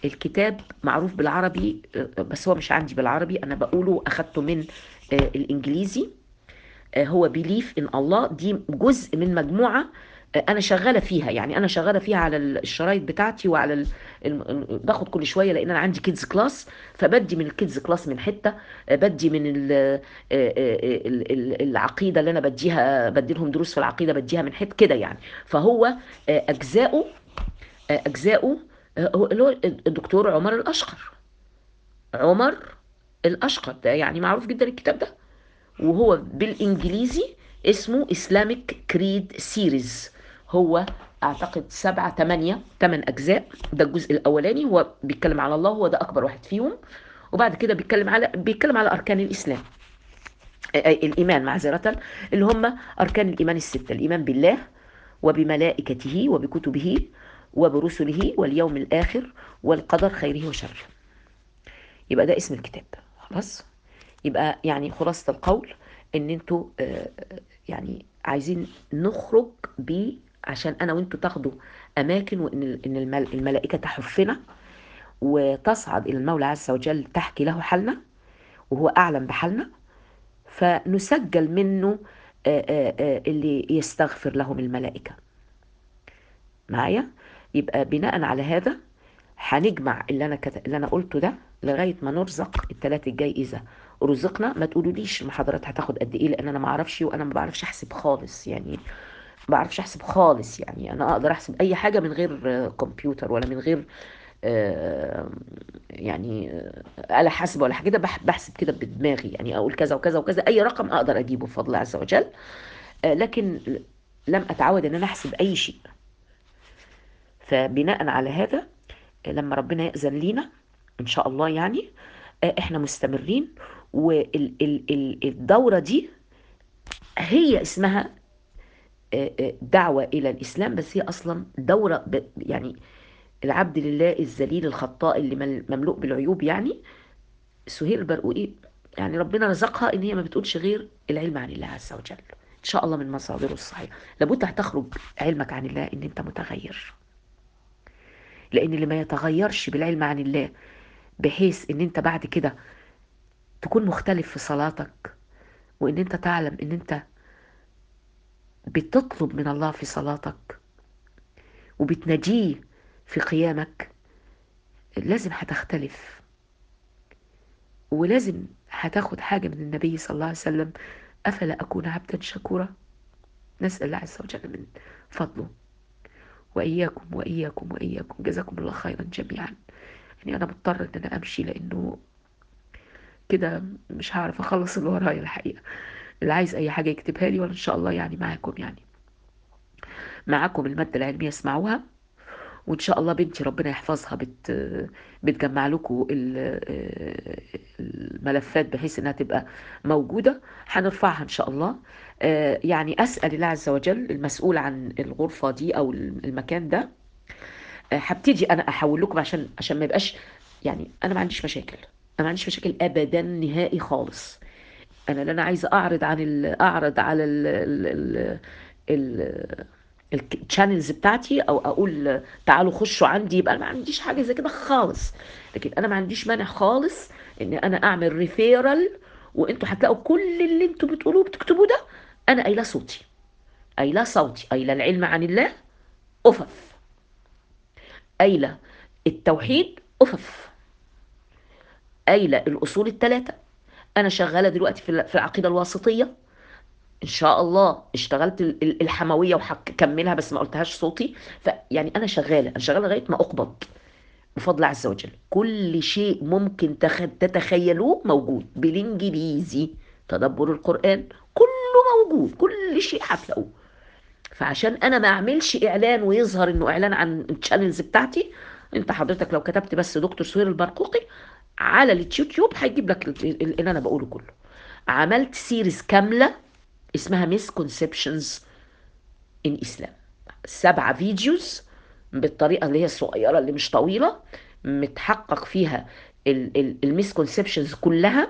الكتاب معروف بالعربي آه، بس هو مش عندي بالعربي انا بقوله اخدته من آه، الانجليزي آه، هو بيليف ان الله دي جزء من مجموعه آه، انا شغاله فيها يعني انا شغاله فيها على الشرايط بتاعتي وعلى ال... الم- باخد كل شويه لان انا عندي كيدز كلاس فبدي من الكيدز كلاس من حته آه، بدي من ال... آه، آه، آه، ال- ال- العقيده اللي انا بديها بدي لهم دروس في العقيده بديها من حته كده يعني فهو آه، اجزاؤه آه، اجزاؤه آه، هو اللي هو الدكتور عمر الاشقر عمر الاشقر ده يعني معروف جدا الكتاب ده وهو بالانجليزي اسمه اسلامك كريد سيريز هو اعتقد سبعة تمانية تمن اجزاء ده الجزء الاولاني هو بيتكلم على الله هو ده اكبر واحد فيهم وبعد كده بيتكلم على بيتكلم على اركان الاسلام أي الايمان معذره اللي هم اركان الايمان السته الايمان بالله وبملائكته وبكتبه وبرسله واليوم الاخر والقدر خيره وشره يبقى ده اسم الكتاب خلاص يبقى يعني خلاصة القول ان انتوا آه، يعني عايزين نخرج ب عشان انا وانتوا تاخدوا اماكن وان ال- ان المل- الملائكه تحفنا وتصعد الى المولى عز وجل تحكي له حالنا وهو اعلم بحالنا فنسجل منه آه، آه، آه، اللي يستغفر لهم الملائكه معايا يبقى بناء على هذا هنجمع اللي انا كت... اللي انا قلته ده لغايه ما نرزق الثلاث الجاي اذا رزقنا ما تقولوليش المحاضرات هتاخد قد ايه لان انا ما اعرفش وانا ما بعرفش احسب خالص يعني ما بعرفش احسب خالص يعني انا اقدر احسب اي حاجه من غير آه، كمبيوتر ولا من غير آه، يعني آه، آلة حاسبة ولا حاجة كده بح- بحسب كده بدماغي يعني أقول كذا وكذا وكذا أي رقم أقدر أجيبه بفضل الله عز وجل آه، لكن لم أتعود إن أنا أحسب أي شيء فبناء على هذا لما ربنا يأذن لينا إن شاء الله يعني آه، إحنا مستمرين والدورة دي هي اسمها آه، آه، دعوة إلى الإسلام بس هي أصلا دورة ب- يعني العبد لله الذليل الخطاء اللي مل- مملوء بالعيوب يعني سهير البرقوقي يعني ربنا رزقها ان هي ما بتقولش غير العلم عن الله عز وجل ان شاء الله من مصادره الصحيحه لابد هتخرج علمك عن الله ان انت متغير لان اللي ما يتغيرش بالعلم عن الله بحيث ان انت بعد كده تكون مختلف في صلاتك وان انت تعلم ان انت بتطلب من الله في صلاتك وبتناجيه في قيامك لازم هتختلف ولازم هتاخد حاجة من النبي صلى الله عليه وسلم أفلا أكون عبدا شكورا نسأل الله عز وجل من فضله وإياكم وإياكم وإياكم جزاكم الله خيرا جميعا يعني أنا مضطر إن أنا أمشي لأنه كده مش هعرف أخلص اللي ورايا الحقيقة اللي عايز أي حاجة يكتبها لي وأنا إن شاء الله يعني معاكم يعني معاكم المادة العلمية اسمعوها وان شاء الله بنتي ربنا يحفظها بت بتجمع لكم ال- الملفات بحيث انها تبقى موجوده هنرفعها ان شاء الله آه، يعني اسال الله عز وجل المسؤول عن الغرفه دي او المكان ده آه، هبتدي انا احول لكم عشان عشان ما يبقاش يعني انا ما عنديش مشاكل انا ما عنديش مشاكل ابدا نهائي خالص انا اللي انا عايزه اعرض عن ال... اعرض على ال ال ال الشانلز بتاعتي او اقول تعالوا خشوا عندي يبقى انا ما عنديش حاجه زي كده خالص لكن انا ما عنديش مانع خالص ان انا اعمل ريفيرال وانتوا هتلاقوا كل اللي انتوا بتقولوه بتكتبوه ده انا قايله صوتي قايله صوتي قايله العلم عن الله أفف قايله التوحيد أفف قايله الاصول الثلاثه انا شغاله دلوقتي في في العقيده الواسطيه ان شاء الله اشتغلت ال- ال- الحمويه وهكملها بس ما قلتهاش صوتي فيعني انا شغاله انا شغاله لغايه ما اقبض بفضل الله عز وجل كل شيء ممكن تخ... تتخيلوه موجود بالانجليزي تدبر القران كله موجود كل شيء هتلاقوه فعشان انا ما اعملش اعلان ويظهر انه اعلان عن الشانلز بتاعتي انت حضرتك لو كتبت بس دكتور سهير البرقوقي على اليوتيوب هيجيب لك ال- ال- اللي انا بقوله كله عملت سيريز كامله اسمها مسكونسبشنز ان اسلام سبعة فيديوز بالطريقه اللي هي الصغيره اللي مش طويله متحقق فيها المسكونسبشنز كلها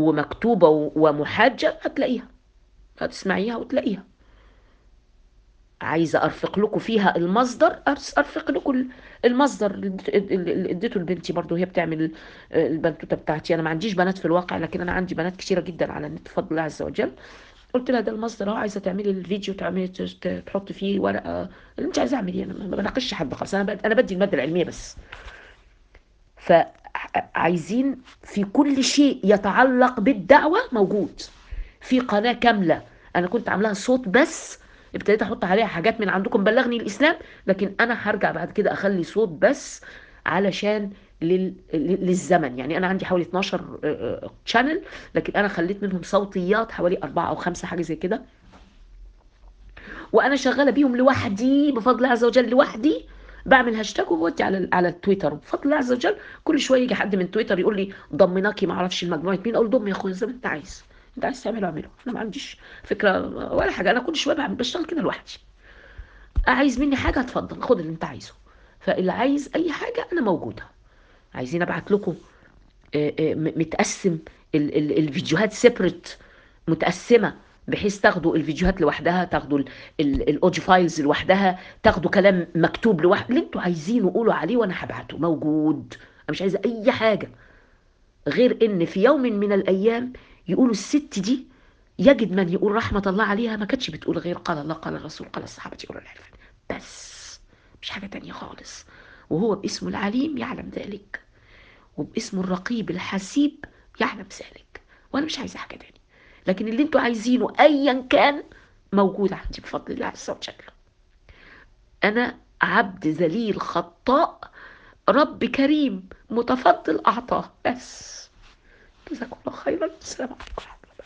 ومكتوبه و- ومحاجه هتلاقيها هتسمعيها وتلاقيها عايزه ارفق لكم فيها المصدر أرس- ارفق لكم المصدر اللي اديت- اللي اديته لبنتي برضو هي بتعمل البنتوته بتاعتي انا ما عنديش بنات في الواقع لكن انا عندي بنات كتيره جدا على النت بفضل الله عز وجل قلت لها ده المصدر اهو عايزه تعملي الفيديو تعملي ت- تحطي فيه ورقه اللي انت عايزه اعمليه انا ما بناقشش حد خالص انا ب- انا بدي الماده العلميه بس فعايزين في كل شيء يتعلق بالدعوة موجود في قناة كاملة أنا كنت عاملاها صوت بس ابتديت أحط عليها حاجات من عندكم بلغني الإسلام لكن أنا هرجع بعد كده أخلي صوت بس علشان لل... لل- للزمن يعني أنا عندي حوالي 12 شانل لكن أنا خليت منهم صوتيات حوالي أربعة أو خمسة حاجة زي كده وانا شغاله بيهم لوحدي بفضل الله عز وجل لوحدي بعمل هاشتاج وبودي على على التويتر بفضل الله عز وجل كل شويه يجي حد من تويتر يقول لي ضمناكي ما اعرفش المجموعه مين اقول ضم يا اخويا زي ما انت عايز انت عايز تعمله اعمله انا ما عنديش فكره ولا حاجه انا كل شويه بعمل بشتغل كده لوحدي عايز مني حاجه اتفضل خد اللي انت عايزه فاللي عايز اي حاجه انا موجوده عايزين ابعت لكم آه، آه، م- متقسم ال- ال- الفيديوهات سيبريت متقسمه بحيث تاخدوا الفيديوهات لوحدها تاخدوا ال- ال- الاوديو فايلز لوحدها تاخدوا كلام مكتوب لوحده اللي انتوا عايزينه قولوا عليه وانا هبعته موجود انا مش عايزه اي حاجه غير ان في يوم من الايام يقولوا الست دي يجد من يقول رحمه الله عليها ما كانتش بتقول غير قال الله قال الرسول قال الصحابه يقولوا العرفان بس مش حاجه تانية خالص وهو باسمه العليم يعلم ذلك وباسمه الرقيب الحسيب يعلم ذلك وانا مش عايزه حاجه تاني لكن اللي انتوا عايزينه ايا كان موجود عندي بفضل الله عز وجل انا عبد ذليل خطاء رب كريم متفضل اعطاه بس جزاكم الله خيرا السلام عليكم